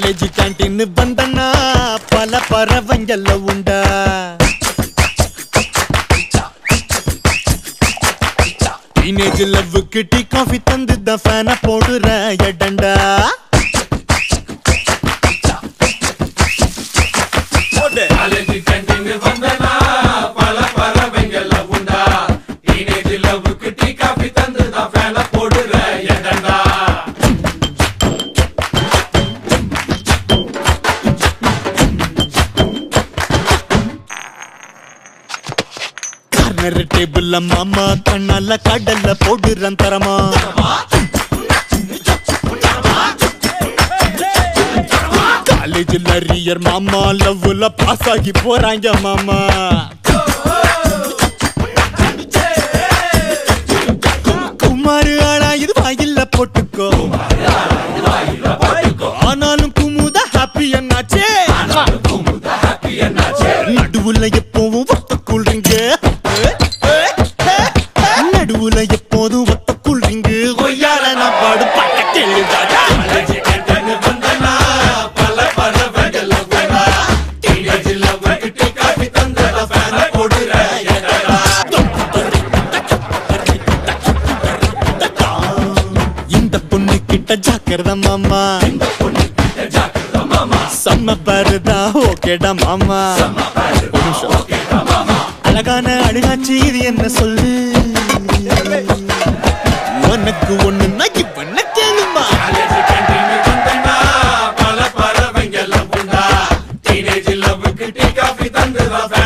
College canteen வந்தனா பல பறவைங்கல்ல உண்டா teenage லவ்வுக்கு tea coffee தந்து தான் ஃபேன போடுற எடண்டா காலேஜ் கேண்டீன் வந்தனா பல பறவைங்கள உண்டா டீனேஜ் லவ்வுக்கு டீ காபி தந்து தான் ஃபேன போடுற எடண்டா கார்னர் டேபிள்ல மாமா கண்ணால கடல்ல போடுறன் தரமா காலேஜ்ல ரியர் மாமா லவ்ல பாஸ் ஆகி போறாங்க மாமா குமாரு ஆனா இது வாயில்ல போட்டுக்கோ ஆனாலும் குமுதா ஹாப்பி என்னாச்சே நடுவுல எப்பவும் ஒத்த கூல்றீங்க நடுவுல எப்போதும் ஒத்த கூல்றீங்க ஒய்யால நான் பாடு பட்ட கேளுதாடா காலேஜ் கேண்டீன் வந்தனா பல பறவைங்கள உண்டா டீனேஜ் லவ்வுக்கு டீ காபி தந்து தான் ஃபேன போடுற எடண்டா இந்த பொண்ணு கிட்ட ஜாக்கிரத மாமா ஜாக்கிரதா மாமா செம்ம பாருதா ஓகேடா மாமா ஒரு நிமிஷம். அழகான அழகாச்சி இது என்ன சொல்லு உனக்கு ஒண்ணுன்னா இவன கேளுமா காலேஜ் கேண்டீன் வந்தனா பல பறவைங்கள உண்டா டீனேஜ் லவ்வுக்கு டீ காபி தந்து தான்